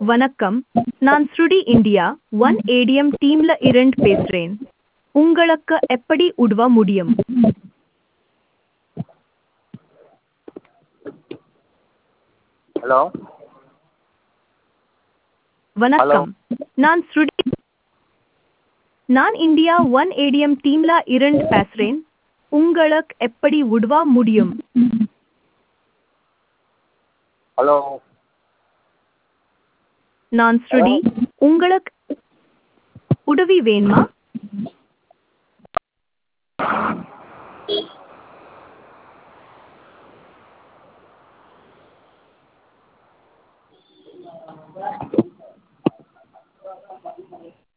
வணக்கம் நான் ஸ்ருடி இந்தியா ஒன் ஏடிஎம் டீம்ல இருந்து பேசுறேன் உங்களுக்கு எப்படி உதவ முடியும் ஹலோ வணக்கம் நான் ஸ்ருடி நான் இந்தியா ஒன் ஏடிஎம் டீம்ல இருந்து பேசுறேன் உங்களுக்கு எப்படி உதவ முடியும் ஹலோ நான் ஸ்ருடி உங்களுக்கு உதவி வேணுமா